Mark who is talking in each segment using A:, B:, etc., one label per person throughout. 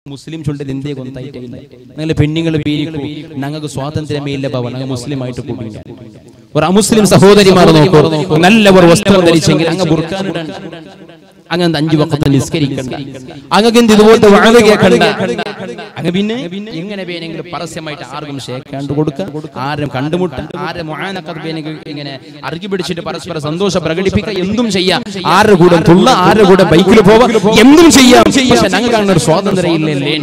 A: മുസ്ലിം ചൊല്ലത് എന്തേ കൊന്തായിട്ടില്ല നിങ്ങൾ പെണ്ണുങ്ങൾ പേരിക്കൂ ഞങ്ങൾക്ക് സ്വാതന്ത്ര്യമേ ഇല്ല ബാബ ഞങ്ങൾ മുസ്ലിം ആയിട്ട് കൂടില്ല ഒരു അമുസ്ലിം സഹോദരിമാർ നോക്കൂ നല്ല ഒരു വസ്ത്രം ധരിച്ചെങ്കിൽ അങ്ങ് ബുർക്കാനിടണ്ട അങ്ങനെ അഞ്ചു വക്കത്ത് നിസ്കരിക്കണ്ട അങ്ങക്ക് എന്ത് ഇതുപോലത്തെ വാഴ കേൾക്കണ്ട അങ്ങ് പിന്നെ എങ്ങനെ വേണമെങ്കിലും പരസ്യമായിട്ട് ആർക്കും ഷേക്കാണ്ട് കൊടുക്കുക ആരും കണ്ടുമുട്ട ആരെ മുഹാനക്കത്ത് വേണമെങ്കിൽ ഇങ്ങനെ അറുകി പിടിച്ചിട്ട് പരസ്പരം സന്തോഷം പ്രകടിപ്പിക്കുക എന്തും ചെയ്യാം ആരുടെ കൂടെ തുള്ള ആരുടെ കൂടെ ബൈക്കിൽ പോവാം എന്തും ചെയ്യാം പക്ഷെ ഞങ്ങൾക്ക് അങ്ങനെ ഒരു സ്വാതന്ത്ര്യം ഇല്ലല്ലേ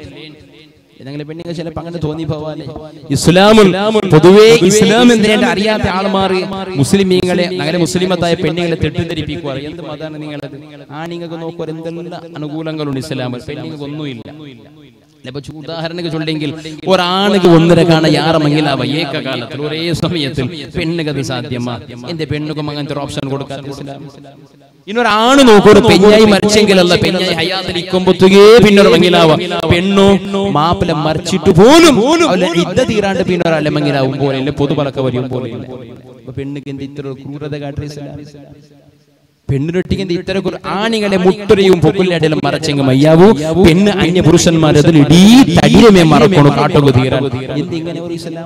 A: ഞങ്ങളെ പെണ്ണുങ്ങൾ ചിലപ്പോ അങ്ങനെ തോന്നി പോവാല്ലേ ഇസ്ലാമുൽ പൊതുവേ ഇസ്ലാം എന്തിനായിട്ട് അറിയാത്ത ആൾമാർ മുസ്ലിമീങ്ങളെ അങ്ങനെ മുസ്ലിമത്തായ പെണ്ണുങ്ങളെ തെറ്റിദ്ധരിപ്പിക്കുക എന്ത് മതാണ് നിങ്ങളത് ആ നിങ്ങൾക്ക് നോക്കുക എന്തെല്ലാം അനുകൂലങ്ങളുണ്ട് ഇസ്ലാമിൽ പെണ്ണുങ്ങൾക്ക് ഒന്നുമില്ല ഇപ്പൊ ഉദാഹരണക്ക് ചൊല്ലെങ്കിൽ ഒരാണിക്ക് ഒന്നര കാണ യാറമെങ്കിലാവ ഏകകാലത്തിൽ ഒരേ സമയത്തിൽ പെണ്ണുകത് സാധ്യമാ എന്റെ പെണ്ണുക്കും അങ്ങനത്തെ ഒരു ഓപ്ഷൻ കൊടുക്കാത്ത ഇസ്ലാം ഇന്നൊരാണ് നോക്കൂ ഒരു പെഞ്ഞായി മരിച്ചെങ്കിലല്ല പെഞ്ഞായി ഹയാത്തിരിക്കുമ്പോത്തുകേ പിന്നൊരു മങ്ങിലാവാം പെണ്ണു മാപ്പില മരിച്ചിട്ട് പോലും അവലെ ഇദ്ദ തീരാണ്ട് പിന്നെ ഒരാളെ മങ്ങിലാവും പോലെ ഇല്ല പൊതുപലക്ക വരും പോലെ ഇല്ല അപ്പൊ പെണ്ണുക്ക് എന്ത് ഇത്ര ഒരു ക്രൂരത കാട്ടി പെണ്ണിനൊട്ടിക്കുന്ന ഇത്തര കുറെ ആണികളെ മുട്ടുരയും പൊക്കുലടലും മറച്ചെങ്കിൽ മയ്യാവൂ പെണ്ണ് അന്യ പുരുഷന്മാർ അതിൽ ഇടീ തടിയമേ മറക്കണു കാട്ടുക തീരാൻ എന്ത് ഇങ്ങനെ ഒരു ഇസ്ലാം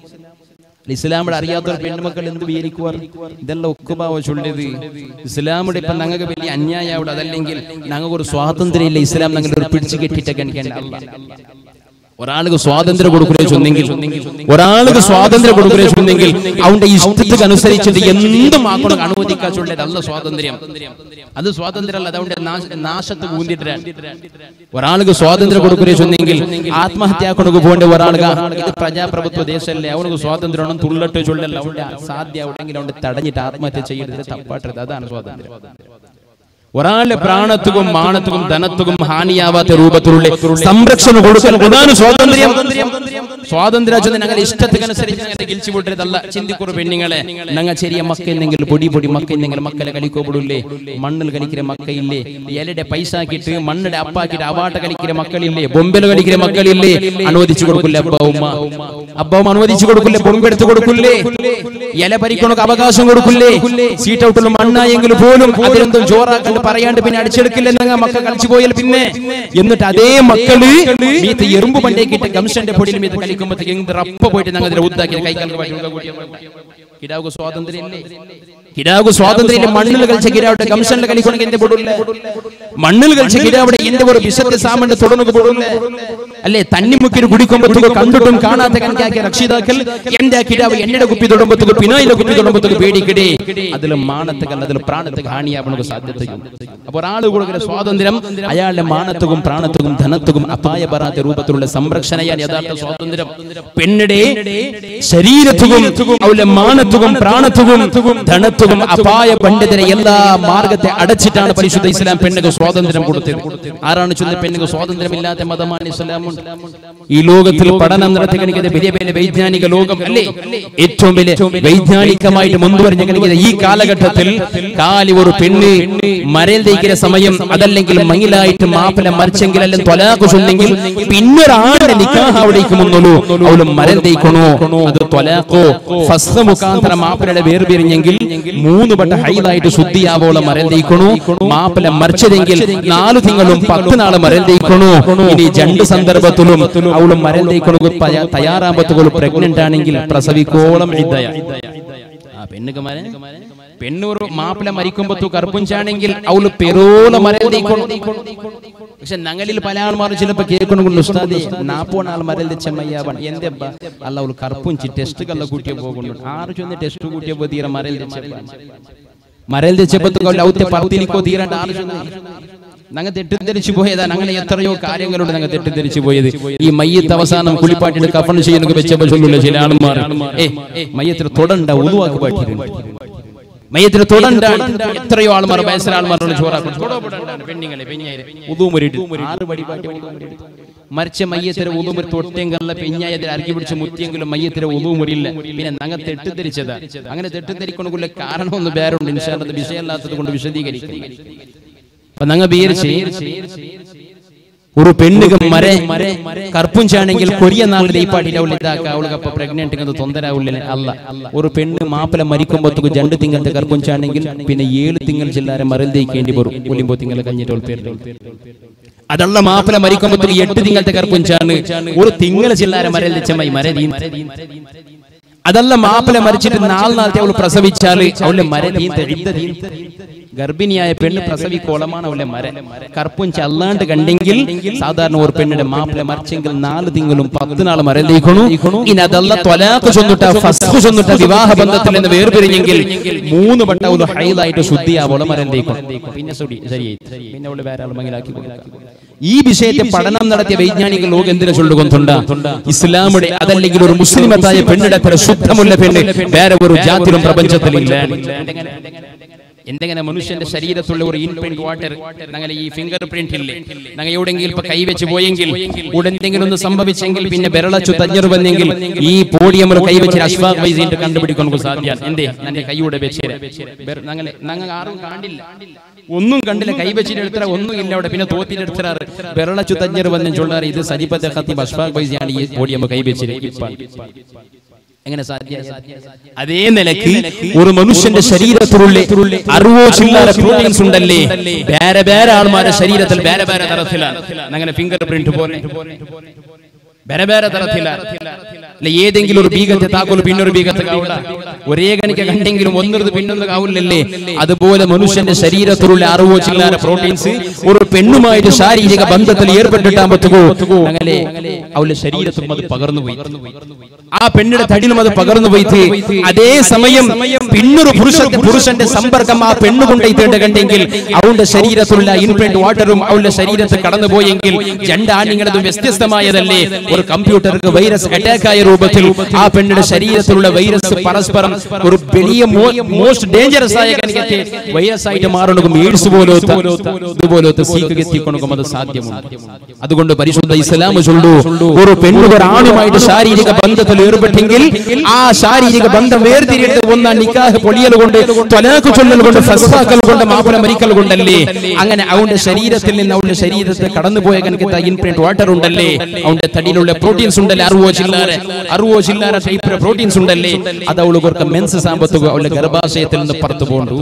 A: ഇസ്ലാമിടെ അറിയാത്തൊരു പെണ്ണുമക്കൾ എന്ത് വിചാരിക്കുവാർ ഇതെല്ലാം ഒക്കുബാവോ ചൊല്ലിയത് ഇസ്ലാമിടെ ഇപ്പൊ ഞങ്ങൾക്ക് വലിയ അന്യായം അവിടെ അതല്ലെങ്കിൽ ഞങ്ങൾക്ക് ഒരു സ്വാതന്ത്ര്യം ഇല്ല ഇസ്ലാം ഞങ്ങളുടെ ഒരു പിടിച്ചു കെട്ടിട്ടൊക്കെ എനിക്കേണ്ട ഒരാൾക്ക് സ്വാതന്ത്ര്യം കൊടുക്കുകയോ ചൊന്നെങ്കിൽ ഒരാൾക്ക് സ്വാതന്ത്ര്യം കൊടുക്കുകയോ ചൊന്നെങ്കിൽ അവന്റെ ഇഷ്ടത്തിന് അനുസരിച്ചിട്ട് എന്തും ആക്കണം അനുവദിക്കാൻ ചൊല്ലേത് അല്ല സ്വാതന്ത്ര്യം അത് സ്വാതന്ത്ര്യമല്ല അത് അവന്റെ നാശ- നാശത്ത് പൂന്തിട്ടാണ് ഒരാൾക്ക് സ്വാതന്ത്ര്യം കൊടുക്കുകയോ ചൊന്നെങ്കിൽ ആത്മഹത്യ കൊണ്ടു പോകേണ്ട ഒരാൾക്ക് ഇത് പ്രജാപ്രഭുത്വ ദേശമല്ലേ അവനക്ക് സ്വാതന്ത്ര്യം ഉണ്ടെന്ന് തുള്ളട്ട് ചൊല്ലല്ല അവന്റെ സാധ്യ എവിടെയെങ്കിലും അവന്റെ തടഞ്ഞിട്ട് ആത്മഹത്യ ചെയ്യരുത് തപ്പാട്ടരുത് അതാണ് സ്വാതന്ത്ര്യം ഒരാളുടെ പ്രാണത്തുക്കും മാണത്തുക്കും ധനത്തുക്കും ഹാനിയാവാത്ത രൂപത്തിലുള്ള സംരക്ഷണം കൊടുക്കൽ അതാണ് സ്വാതന്ത്ര്യം സ്വാതന്ത്ര്യം ചൊല്ലി ഞങ്ങളുടെ ഇഷ്ടത്തിനനുസരിച്ച് ഞങ്ങളുടെ ഗിൽച്ചു പൊട്ടരുതല്ല ചിന്തിക്കുറു പെണ്ണുങ്ങളെ ഞങ്ങൾ ചെറിയ മക്ക എന്തെങ്കിലും പൊടി പൊടി മക്ക എന്തെങ്കിലും മക്കളെ കളിക്കോപ്പെടില്ലേ മണ്ണിൽ കളിക്കുന്ന മക്കയില്ലേ ഇലയുടെ പൈസ ആക്കിയിട്ട് മണ്ണിടെ അപ്പാക്കിട്ട് അവാട്ട കളിക്കുന്ന മക്കളില്ലേ ബൊമ്പൽ കളിക്കുന്ന മക്കളില്ലേ അനുവദിച്ചു കൊടുക്കില്ല അബ്ബ ഉമ്മ അബ്ബവും അനുവദിച്ചു കൊടുക്കില്ലേ ബൊമ്പെടുത്ത് കൊടുക്കില്ലേ ഇല പരിക്കണക്ക് അവകാശം കൊടുക്കില്ലേ സീറ്റ് ഔട്ടുള്ള മണ്ണായെങ്കിൽ പോലും അതിലെന്തും ജോറാക്കണ്ട് പറയാണ്ട് പിന്നെ അടിച്ചെടുക്കില്ലെന്ന മക്കൾ കളിച്ചു പോയാൽ പിന്നെ എന്നിട്ട് അതേ മക്കള് മീത്ത് എറുമ്പ് പണ്ടേക്കിട്ട് ഗംഷന്റെ പൊടിയിൽ മീത്ത് കളിക്കുമ്പോഴത്തേക്ക് എന്ത് റപ്പ പോയിട്ട് ഞങ്ങൾ ഇതിനെ ഉദ്ദാക്കി കൈക്കാൽക്ക് പറ്റി കിടാവുക സ്വാതന്ത്ര്യം ഇല്ലേ കിടാവുക സ്വാതന്ത്ര്യം ഇല്ല. മണ്ണിൽ കളിച്ച കിടാവിടെ ഗംഷനിൽ കളിക്കണമെങ്കിൽ എന്റെ പൊടില്ല മണ്ണിൽ കളിച്ച കിടാവിടെ എന്റെ ഒരു വിശത്ത് സാമന്റെ തുടർന്ന് പൊടില്ല അല്ലേ തന്നിമുക്കിന് കുടിക്കുമ്പോഴത്തേക്ക് കണ്ടിട്ടും കാണാത്ത കണക്കാക്കിയ രക്ഷിതാക്കൾ എന്റെ കിടാവ് എന്നെ കുപ്പി തൊടുമ്പോഴത്തേക്ക് പിന്നായിലെ കുപ്പി തൊടുമ്പോഴത്തേക്ക് പേടിക്കടേ അതിൽ മാനത്തുകൾ അതിൽ പ്രാണത്തുക്ക് ഹാനിയാവണക്ക് സാധ്യതയുണ്ട് അപ്പൊ ഒരാൾ കൊടുക്കുന്ന സ്വാതന്ത്ര്യം അയാളുടെ മാനത്തുക്കും പ്രാണത്തുക്കും ധനത്തുക്കും അപായപരാത്ത രൂപത്തിലുള്ള സംരക്ഷണയാണ് യഥാർത്ഥ സ്വാതന്ത്ര്യം പെണ്ണിടെ ശരീരത്തുക്കും അവളുടെ മാനത്തുക്കും പ്രാണത്തുക്കും ധനത്തുക്കും അപായ പണ്ഡിതരെ എല്ലാ മാർഗത്തെ അടച്ചിട്ടാണ് പരിശുദ്ധ ഇസ്ലാം പെണ്ണുക്ക് സ്വാതന്ത്ര്യം കൊടുത്തത് ആരാണ് ചൊല്ലുന്നത് പെണ്ണുക്ക് സ്വാതന്ത്ര്യമില്ലാത്ത മതമാണ് ഇസ്ലാം ഈ ലോകത്തിൽ പഠനം നടത്തി കാണിക്കുന്ന വലിയ വലിയ വൈജ്ഞാനിക ലോകം അല്ലേ ഏറ്റവും വലിയ വൈജ്ഞാനികമായിട്ട് മുൻപറിഞ്ഞ കാണിക്കുന്ന ഈ കാലഘട്ടത്തിൽ കാലി ഒരു പെണ്ണ് മരയിൽ തേക്കുന്ന സമയം അതല്ലെങ്കിൽ മങ്ങിലായിട്ട് മാപ്പില മരിച്ചെങ്കിൽ അല്ലെങ്കിൽ തൊലാഖ് ചൊല്ലെങ്കിൽ പിന്നൊരാളുടെ നിക്കാഹ് അവിടേക്ക് മുന്നുള്ളൂ അവള് മരൽ തേക്കണോ അത് തൊലാഖോ ഫസ്ത മുഖാന്തരം മാപ്പിലയുടെ വേർപിരിഞ്ഞെങ്കിൽ മൂന്ന് വട്ട ഹൈലായിട്ട് ശുദ്ധിയാവോളം മരൽ തേക്കണോ മാപ്പില മരിച്ചതെങ്കിൽ നാലു തിങ്കളും പത്ത് നാള് മരൽ തേക്കണോ ഇനി രണ്ട് സന്ദർഭത്തിലും അവള് മരൽ തേക്കണോ തയ്യാറാകുമ്പോഴത്തേക്കും പ്രഗ്നന്റ് ആണെങ്കിൽ പ്രസവിക്കോളം ഇതയ ആ പെണ്ണുകമാരെ പെണ്ണൂർ മാപ്പിള മരിക്കുമ്പോ കറുപ്പുഞ്ചാണെങ്കിൽ അവള് പെരോല മരൽ തീക്കണം പക്ഷെ ഞങ്ങളിൽ പല ആൾമാർ ചിലപ്പോ കേൾക്കണമെങ്കിൽ ഉസ്താദി നാപ്പോണ ആൾ മരൽ ചെമ്മയ്യാവൺ എന്റെ അല്ല അവള് കറുപ്പുഞ്ചി ടെസ്റ്റ് കല്ല കൂട്ടിയ പോകുന്നു ആറ് ചൊന്ന് ടെസ്റ്റ് കൂട്ടിയപ്പോ തീരെ മരൽ മരൽ തെച്ചപ്പോ ലൗത്യ പത്തിനിക്കോ തീരണ്ട ആറ് ചൊന്ന് ഞങ്ങൾ തെറ്റിദ്ധരിച്ചു പോയതാ അങ്ങനെ എത്രയോ കാര്യങ്ങളുണ്ട് ഞങ്ങൾ തെറ്റിദ്ധരിച്ചു പോയത് ഈ മയ്യത്ത് അവസാനം കുളിപ്പാട്ടിട്ട് കഫൺ ചെയ്യുന്നൊക്കെ വെച്ചപ്പോ ചൊല്ലുള്ള ചില ആൾമാർ ഏ മയ്യത്തിന് തൊടണ്ട ഉതുവാക്ക് പാട്ടിരുന്നു മയ്യത്തിന് തൊടണ്ട എത്രയോ ആൾമാർ വയസ്സിലെ ആൾമാരോട് ചോറാക്കും പെണ്ണിങ്ങളെ ഉദൂമുരിട്ട് ആറ് പടി പാട്ടി ഉദൂമുരിട്ട്. മരിച്ച മയ്യത്തിരെ ഉദൂമുരി തൊട്ടെങ്കല്ല പെഞ്ഞായത്തിൽ അരക്കി പിടിച്ച് മുത്തിയെങ്കിലും മയ്യത്തിരെ ഉദൂമുരില്ല പിന്നെ ഞങ്ങൾ തെറ്റിദ്ധരിച്ചതാ അങ്ങനെ തെറ്റിദ്ധരിക്കൊണ്ടുള്ള കാരണമൊന്നും വേറുണ്ട് ഇൻഷാല്ലത് വിഷയമല്ലാത്തത് കൊണ്ട് വിശദീകരിക്കും അപ്പൊ ഞങ്ങൾ വിചാരിച്ച് ഒരു പെണ്ണുക മര കർപ്പുഞ്ചാണെങ്കിൽ കൊറിയ നാളിൽ ഈ പാട്ടിട്ട് അവൾ ഇതാക്കുക അവൾക്ക് അപ്പൊ പ്രഗ്നന്റ് അത് തൊന്തരാവില്ല അല്ല ഒരു പെണ്ണ് മാപ്പിള മരിക്കുമ്പോഴത്തേക്ക് രണ്ട് തിങ്കളത്തെ കർപ്പുഞ്ചാണെങ്കിൽ പിന്നെ ഏഴ് തിങ്കൾ ചില്ലാരെ മറൽ തേക്കേണ്ടി വരും ഒലിമ്പോ തിങ്കൾ കഴിഞ്ഞിട്ട് അവൾ പേര് അതല്ല മാപ്പിള മരിക്കുമ്പോഴത്തേക്ക് എട്ട് തിങ്കളത്തെ കറുപ്പുഞ്ചാണ് ഒരു തിങ്കള ചില്ലാര മരൽ വെച്ചമായി മരതീൻ അതല്ല മാപ്പിള മരിച്ചിട്ട് നാല് നാളത്തെ അവൾ പ്രസവിച്ചാല് അവളുടെ മരതീൻ തെളിത്തതീൻ ഗർഭിണിയായ പെണ്ണ് പ്രസവിക്കോളമാണ് അവളുടെ മര കറുപ്പും ചല്ലാണ്ട് കണ്ടെങ്കിൽ സാധാരണ ഒരു പെണ്ണിന്റെ മാപ്പിള മരിച്ചെങ്കിൽ നാല് തിങ്കളും പത്ത് നാൾ മരലേക്കണു ഇനി അതല്ല തൊലാക്ക് ചൊന്നിട്ട ഫസ്റ്റ് ചൊന്നിട്ട വിവാഹ ബന്ധത്തിൽ നിന്ന് വേർപിരിഞ്ഞെങ്കിൽ മൂന്ന് വട്ട ഒരു ഹൈലായിട്ട് ശുദ്ധിയാവോളം മരലേക്കണം പിന്നെ ശരി ശരി പിന്നെ അവള് വേറെ ആൾ മങ്ങിലാക്കി കൊടുക്കാം ഈ വിഷയത്തെ പഠനം നടത്തിയ വൈജ്ഞാനികൾ ലോകം എന്തിനു ചൊല്ലുകൊണ്ടുണ്ട് ഇസ്ലാമുടെ അതല്ലെങ്കിൽ ഒരു മുസ്ലിമത്തായ പെണ്ണിടെ അത്ര ശുദ്ധമുള്ള പെണ്ണ് വേറെ ഒരു ജാതിയിലും പ്രപഞ്ചത്തിലില്ല എന്തെങ്ങനെ മനുഷ്യന്റെ ശരീരത്തുള്ള ഒരു ഇൻപ്രിന്റ് വാട്ടർ ഞങ്ങൾ ഈ ഫിംഗർ പ്രിന്റ് ഇല്ലേ ഞങ്ങൾ എവിടെങ്കിലും ഇപ്പൊ കൈവച്ച് പോയെങ്കിൽ ഉടെന്തെങ്കിലും ഒന്ന് സംഭവിച്ചെങ്കിൽ പിന്നെ ബെരളച്ചു തഞ്ഞർ വന്നെങ്കിൽ ഈ പോഡിയം കൈവച്ച് അഷ്ഫാഖ് വൈസിന്റെ കണ്ടുപിടിക്കാൻ നമുക്ക് സാധ്യമാണ് എന്തേ എന്റെ കൈയുടെ വെച്ചേരെ ഞങ്ങളെ ഞങ്ങൾ ആരും കാണില്ല ഒന്നും കണ്ടില്ല കൈവച്ചിട്ട് എടുത്തറ ഒന്നും ഇല്ല അവിടെ പിന്നെ തോത്തിട്ട് എടുത്തറാറ് ബെരളച്ചു തഞ്ഞർ വന്നു ചൊല്ലാറ് ഇത് സജിപ്പത്തെ ഖത്തീബ് അഷ്ഫാഖ് വൈസിയാണ് ഈ പോഡിയം കൈവച്ചിട്ട് എങ്ങനെ സാധ്യ അതേ നിലയ്ക്ക് ഒരു മനുഷ്യന്റെ ശരീരത്തിലുള്ള അറുപോ ചില്ലാര പ്രോട്ടീൻസ് ഉണ്ടല്ലേ വേറെ വേറെ ആൾമാരുടെ ശരീരത്തിൽ വേറെ വേറെ തരത്തിലാണ് അങ്ങനെ ഫിംഗർ പ്രിന്റ് പോലെ ಬೇರೆ ಬೇರೆ ತರತಿಲ್ಲ ಇಲ್ಲ ಏದೆಂಗಿಲು ഒരു ബീഗത്തെ താക്കോൽ പിന്നൊരു ബീഗത്തെ കാവില്ല ഒരേ കണിക്ക് കണ്ടെങ്കിലും ഒന്നിടത്ത് പിന്നൊന്ന് കാവില്ലല്ലേ അതുപോലെ മനുഷ്യന്റെ ശരീരത്തിലുള്ള അറിവോ ചില്ലാര പ്രോട്ടീൻസ് ഒരു പെണ്ണുമായിട്ട് ശാരീരിക ബന്ധത്തിൽ ഏർപ്പെട്ടിട്ടാൻ പറ്റുമോ അങ്ങനെ അവളുടെ ശരീരത്തും അത് പകർന്നു പോയി ആ പെണ്ണിന്റെ തടിയിലും അത് പകർന്നു പോയിട്ട് അതേ സമയം പിന്നൊരു പുരുഷ പുരുഷന്റെ സമ്പർക്കം ആ പെണ്ണ് കൊണ്ടെത്തേണ്ട കണ്ടെങ്കിൽ അവളുടെ ശരീരത്തിലുള്ള ഇൻപ്രിന്റ് വാട്ടറും അവളുടെ ശരീരത്തിൽ കടന്നു പോയെങ്കിൽ രണ്ടാണിങ്ങളതും വ്യത്യസ്തമായതല്ലേ ഒരു കമ്പ്യൂട്ടർക്ക് വൈറസ് അറ്റാക്ക് ആയ രൂപത്തിൽ ആ പെണ്ണിന്റെ ശരീരത്തിലുള്ള വൈറസ് പരസ്പരം ഒരു വലിയ മോസ്റ്റ് ഡേഞ്ചറസ് ആയ കണികത്തെ വൈറസ് ആയിട്ട് മാറണം എയ്ഡ്സ് പോലത്തെ ഇതുപോലത്തെ സീക്ക് എത്തിക്കൊണ്ടും അത് സാധ്യമാണ് അതുകൊണ്ട് പരിശുദ്ധ ഇസ്ലാം ചൊല്ലു ഒരു പെണ്ണു ഒരാണുമായിട്ട് ശാരീരിക ബന്ധത്തിൽ ഏർപ്പെട്ടെങ്കിൽ ആ ശാരീരിക ബന്ധം വേർതിരിയിട്ട് ഒന്ന നിക്കാഹ് പൊളിയൽ കൊണ്ട് തൊലാക്ക് ചൊല്ലൽ കൊണ്ട് ഫസ്സാക്കൽ കൊണ്ട് മാപ്പന മരിക്കൽ കൊണ്ടല്ലേ അങ്ങനെ അവന്റെ ശരീരത്തിൽ നിന്ന് അവന്റെ ശരീരത്തിൽ കടന്നുപോയ കണക്കത്തെ ഇൻപ്രിന്റ് വാട്ടർ ഉണ്ടല്ലേ അവന്റെ തടിയിലുള്ള പ്രോട്ടീൻസ് ഉണ്ടല്ലേ അറുവോ ചില്ലാര അറുവോ ചില്ലാര ടൈപ്പ് പ്രോട്ടീൻസ് ഉണ്ടല്ലേ അത് അവള് കുറച്ച് മെൻസ് സാമ്പത്തുക അവളുടെ ഗർഭാശയത്തിൽ നിന്ന് പുറത്തു പോകണ്ടു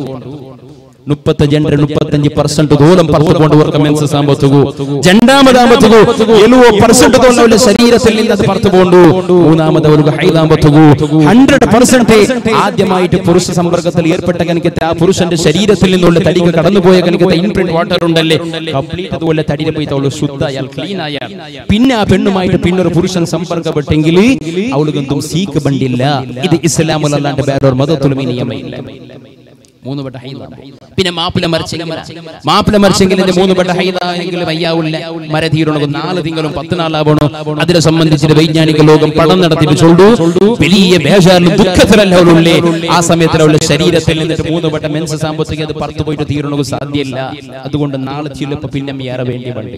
A: മുപ്പത്തഞ്ച് മുപ്പത്തഞ്ച് പെർസെന്റ് ദൂരം പുറത്തു കൊണ്ടുവർക്ക് മെൻസ് സാമ്പത്തുകു രണ്ടാമതാമത്തുകു എലുവോ പെർസെന്റ് കൊണ്ട് അവളുടെ ശരീരത്തിൽ നിന്ന് അത് പുറത്തു പോകണ്ടു മൂന്നാമത് അവർക്ക് ഹൈതാമ്പത്തുകു ഹൺഡ്രഡ് പെർസെന്റ് ആദ്യമായിട്ട് പുരുഷ സമ്പർക്കത്തിൽ ഏർപ്പെട്ട കനിക്കത്തെ ആ പുരുഷന്റെ ശരീരത്തിൽ നിന്നുള്ള തടിക്ക് കടന്നുപോയ കനിക്കത്തെ ഇൻപ്രിന്റ് വാട്ടർ ഉണ്ടല്ലേ കംപ്ലീറ്റ് അതുപോലെ തടിയിൽ പോയി അവള് ശുദ്ധ അയാൾ ക്ലീൻ അയാൾ പിന്നെ ആ പെണ്ണുമായിട്ട് പിന്നൊരു പുരുഷൻ സമ്പർക്കപ്പെട്ടെങ്കിൽ അവൾക്കൊന്നും സീക്ക് ബണ്ടില്ല ഇത് ഇസ്ലാമുലല്ലാണ്ട് വേറൊരു മതത്തിലും ഈ നിയമമില്ല മൂന്ന് വട്ട ഹൈദാണ് പിന്നെ മാപ്പിള മരിച്ചെങ്കിൽ മാപ്പിള മരിച്ചെങ്കിൽ എന്റെ മൂന്ന് വട്ട ഹൈദാണെങ്കിലും അയ്യാവില്ല മര തീരണോ നാല് തിങ്കളും പത്ത് നാളാവണോ അതിനെ സംബന്ധിച്ചിട്ട് വൈജ്ഞാനിക ലോകം പഠനം നടത്തിയിട്ട് ചൊല്ലു വലിയ ബേജാറിലും ദുഃഖത്തിലല്ല അവളുള്ളേ ആ സമയത്തിൽ അവളുടെ ശരീരത്തിൽ നിന്നിട്ട് മൂന്ന് വട്ട മെൻസ് സാമ്പത്തിക അത് പുറത്തു പോയിട്ട് തീരണോ സാധ്യമല്ല അതുകൊണ്ട് നാളെ ചിലപ്പോ പിന്നെ ഏറെ വേണ്ടി വണ്ടി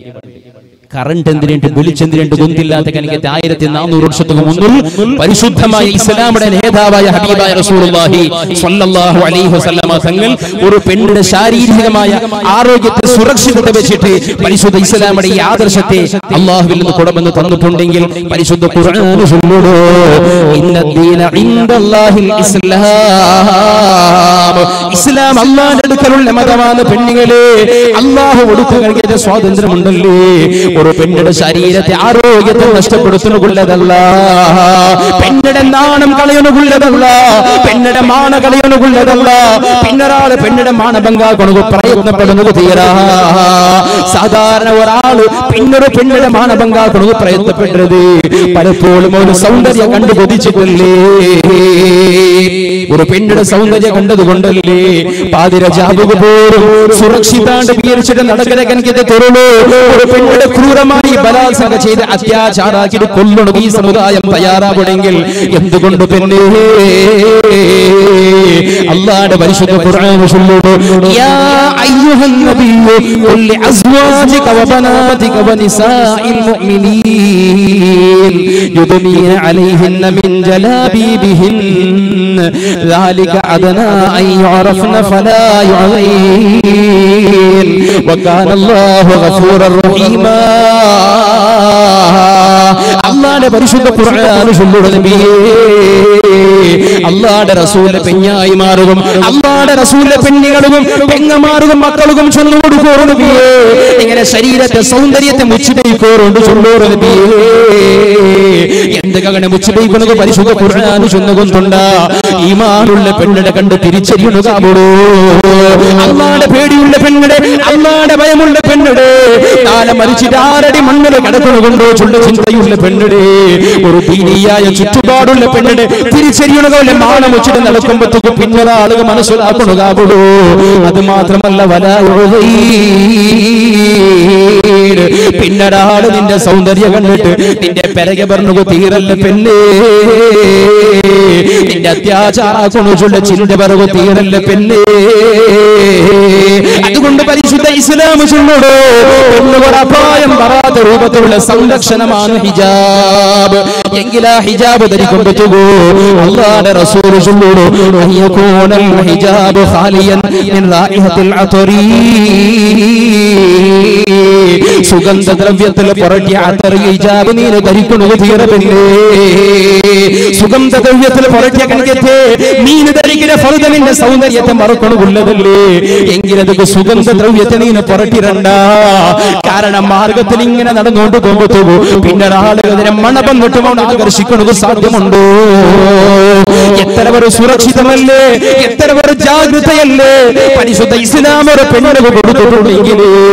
A: കറണ്ട് എന്തിനുണ്ട് വെളിച്ചെന്തിനുണ്ട് ഗുന്തില്ലാത്ത കനിക്കത്തെ ആയിരത്തി നാനൂറ് വർഷത്തിന് മുന്നിൽ പരിശുദ്ധമായ ഇസ്ലാമിന്റെ നേതാവായ ഹബീബായ റസൂലുള്ളാഹി സ്വല്ലല്ലാഹു അലൈഹി വസല്ലമ തങ്ങൾ ഒരു പെണ്ണിന്റെ ശാരീരികമായ ആരോഗ്യത്തെ സുരക്ഷിതത വെച്ചിട്ട് പരിശുദ്ധ ഇസ്ലാമിന്റെ ഈ ആദർശത്തെ അള്ളാഹുവിൽ നിന്ന് കൊടുമെന്ന് തന്നിട്ടുണ്ടെങ്കിൽ പരിശുദ്ധ ഖുർആൻ ചൊല്ലുന്നു ഇന്നദ്ദീന ഇൻദല്ലാഹിൽ ഇസ്ലാം ഇസ്ലാം അള്ളാഹിന്റെ അടുക്കലുള്ള മതമാണ് പെണ്ണുങ്ങളെ അള്ളാഹു കൊടുത്തു നൽകിയ സ്വാതന്ത്ര്യമുണ്ടല്ലേ ഒരു പെണ്ണിന്റെ ശരീരത്തെ ആരോഗ്യത്തെ നഷ്ടപ്പെടുത്തുന്നുള്ളതല്ല പെണ്ണിടെ നാണം കളയുന്നുള്ളതല്ല പെണ്ണിടെ മാണ കളയുന്നുള്ളതല്ല പിന്നൊരാള് പെണ്ണിടെ മാനഭംഗ കൊണു പ്രയത്നപ്പെടുന്നത് തീരാ സാധാരണ ഒരാള് പിന്നൊരു പെണ്ണിടെ മാനഭംഗ കൊണു പ്രയത്നപ്പെട്ടത് പലപ്പോഴും ഒരു സൗന്ദര്യം കണ്ടു കൊതിച്ചിട്ടില്ലേ ഒരു പെണ്ണിടെ സൗന്ദര്യം കണ്ടതുകൊണ്ടല്ലേ പാതിര ജാബുക പോലും സുരക്ഷിതാണ്ട് വിചാരിച്ചിട്ട് നടക്കര കനക്കിന്റെ തുറന്നു ഒരു പെണ്ണിടെ ക്രൂരമായി ബലാത്സംഗം ചെയ്ത് അത്യാചാരാക്കിട്ട് കൊല്ലണം ഈ സമുദായം തയ്യാറാവണമെങ്കിൽ എന്തുകൊണ്ട് പെണ്ണേ അള്ളാന്റെ പരിശുദ്ധ ഖുർആൻ ചൊല്ലുന്നു യാ അയ്യുഹൻ നബിയ്യു ഖുൽ ലിഅസ്വാജിക വബനാതിക വനിസാഇൽ മുഅ്മിനീൻ യുദ്നീന അലൈഹിന്ന മിൻ ജലാബീബിഹിൻ ذلك أدنى أن يعرفن فلا يعظين وكان الله غفورا رحيما അള്ളാന്റെ പരിശുദ്ധ ഖുർആൻ ചൊല്ലുന്ന നബിയേ അള്ളാന്റെ റസൂലിന്റെ പെഞ്ഞായി മാറുകയും അള്ളാന്റെ റസൂലിന്റെ പെണ്ണുകളും പെങ്ങമാറുകയും മക്കളും ചൊന്നു കൊടുക്കും നബിയേ ഇങ്ങനെ ശരീരത്തെ സൗന്ദര്യത്തെ മുച്ചിടയിക്കോറുണ്ട് ചൊല്ലോറ് നബിയേ എന്തൊക്കെ മുച്ചിടയിക്കുന്നത് പരിശുദ്ധ ഖുർആൻ ചൊന്നുകൊണ്ടുണ്ട് ഈമാനുള്ള പെണ്ണിടെ കണ്ട് തിരിച്ചറിയുന്നതാവോടോ അള്ളാടെ പേടിയുള്ള പെണ്ണിടെ അള്ളാടെ ഭയമുള്ള പെണ്ണിടെ കാലം മരിച്ചിട്ട് ആരടി മണ്ണിൽ കിടക്കണുകൊണ്ടോ ചുള്ള ചിന്തയുള്ള പെണ്ണിടെ ഒരു ദീനീയായ ചുറ്റുപാടുള്ള പെണ്ണിടെ തിരിച്ചറിയണതോലെ മാണം വെച്ചിട്ട് നടക്കുമ്പോഴത്തേക്ക് പിന്നീട് ആളുകൾ മനസ്സിലാക്കണതാവോടോ അത് മാത്രമല്ല വലാ പിന്നൊരാള് നിന്റെ സൗന്ദര്യം കണ്ടിട്ട് നിന്റെ പെരകെ പറഞ്ഞു തീരല്ല പെണ്ണേ നിന്റെ അത്യാചാര കൊണുചുള്ള ചിന്ത പറവ് തീരല്ല പെണ്ണേ അതുകൊണ്ട് പരിശുദ്ധ ഇസ്ലാം ചൊല്ലടോ പെണ്ണുകൾ അപായം വരാത്ത രൂപത്തിലുള്ള സംരക്ഷണമാണ് ഹിജാബ് എങ്കിലാ ഹിജാബ് ധരിക്കുമ്പോഴത്തേക്കോ അള്ളാഹുവിന്റെ റസൂൽ ചൊല്ലടോ അയ്യകൂനൽ ഹിജാബ് ഖാലിയൻ മിൻ റായിഹത്തിൽ അത്വരീ സുഗന്ധദ്രവ്യത്തിൽ പുറട്ടിയ അത്തറി ഹിജാബ് നീ ധരിക്കുന്നത് തീരപ്പില്ലേ സുഗന്ധദ്രവ്യത്തിൽ പുറട്ടിയ കണക്കത്തെ മീന് ധരിക്കുന്ന ഫറുദനിന്റെ സൗന്ദര്യത്തെ മറക്കണമുള്ളതല്ലേ എങ്കിലത് സുഗന്ധദ്രവ്യത്തെ നീ പുറട്ടിരണ്ട കാരണം മാർഗത്തിൽ ഇങ്ങനെ നടന്നുകൊണ്ട് പോകുമ്പോ പിന്നെ ആളുകൾ അതിനെ മണപം കിട്ടുമ്പോൾ ആകർഷിക്കുന്നത് സാധ്യമുണ്ടോ എത്ര ഒരു സുരക്ഷിതമല്ലേ എത്ര ഒരു ജാഗ്രതയല്ലേ പരിശുദ്ധ ഇസ്ലാം ഒരു പെണ്ണിന് കൊടുത്തിട്ടുണ്ടെങ്കിൽ